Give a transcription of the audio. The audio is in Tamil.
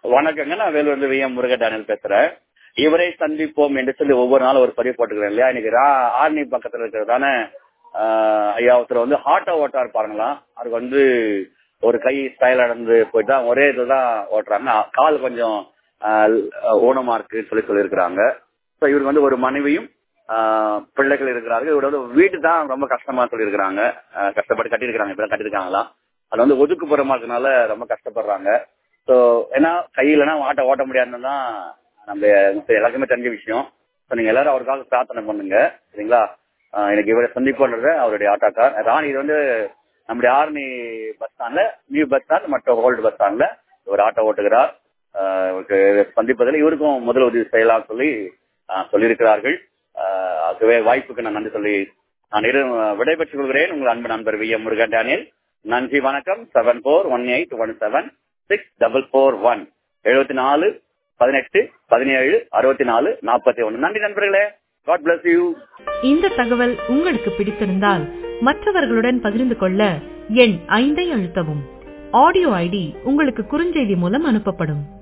வணக்கங்க நான் வேலூர்ல வி எம் முருகன் டேனியல் பேசுறேன் இவரை சந்திப்போம் என்று சொல்லி ஒவ்வொரு நாளும் ஒரு பதிவு போட்டுக்கிறேன் இல்லையா இன்னைக்கு ரா- ஆர்னி பக்கத்துல இருக்கிறதான ஆஹ், ஐயா ஒருத்தர் வந்து ஹாட்டா ஓட்டா இருப்பாருங்களாம் அவருக்கு வந்து ஒரு கை ஸ்டைல் நடந்து போயிட்டு தான் ஒரே இதுதான் ஓட்டுறாங்க கால் கொஞ்சம் ஆஹ், ஊனமா இருக்குன்னு சொல்லி சொல்லியிருக்கிறாங்க ஸோ இவருக்கு வந்து ஒரு மனைவியும் ஆஹ், பிள்ளைகள் இருக்கிறார்கள் இவர் வந்து வீட்டு தான் ரொம்ப கஷ்டமா சொல்லியிருக்கிறாங்க ஆஹ், கஷ்டப்பட்டு கட்டியிருக்கிறாங்க இப்பதான் கட்டியிருக்காங்களாம் அது வந்து ஒதுக்குப்புறமா இருக்கனால ரொம்ப கஷ்டப்படுறாங்க ஸோ ஏன்னா கையிலனா ஆட்ட ஓட்ட முடியாதுன்னு தான் நம்ம எல்லாருக்குமே தெரிஞ்ச விஷயம் ஸோ நீங்க எல்லாரும் அவருக்காக பிரார்த்தனை பண்ணுங்க சரிங்களா ஆஹ் எனக்கு இவரை சந்திப்புன்றது அவருடைய ஆட்டோக்கார் ராணி இது வந்து நம்முடைய ஆர்மி பஸ் ஸ்டாண்ட்ல நியூ பஸ் ஸ்டாண்ட் மற்றும் ஓல்டு பஸ் ஸ்டாண்ட்ல இவர் ஆட்டோ ஓட்டுகிறார் ஆஹ் இவருக்கு சந்திப்பதில் இவருக்கும் முதல் உதவி செய்யலாம் சொல்லி ஆஹ் சொல்லியிருக்கிறார்கள் ஆஹ் அதுவே வாய்ப்புக்கு நான் நன்றி சொல்லி நான் இரு விடைபெற்றுக் கொள்கிறேன் உங்கள் அன்பு நண்பர் வி எம் முருகன் டேனியல் நன்றி வணக்கம் seven four one eight one seven six double four one எழுபத்தி நாலு பதினெட்டு பதினேழு அறுபத்தி நாலு நாற்பத்தி ஒன்று நன்றி நண்பர்களே காட் bless யூ இந்த தகவல் உங்களுக்கு பிடித்திருந்தால் மற்றவர்களுடன் பகிர்ந்து கொள்ள எண் ஐந்தை அழுத்தவும் ஆடியோ ஐடி உங்களுக்கு குறுஞ்செய்தி மூலம் அனுப்பப்படும்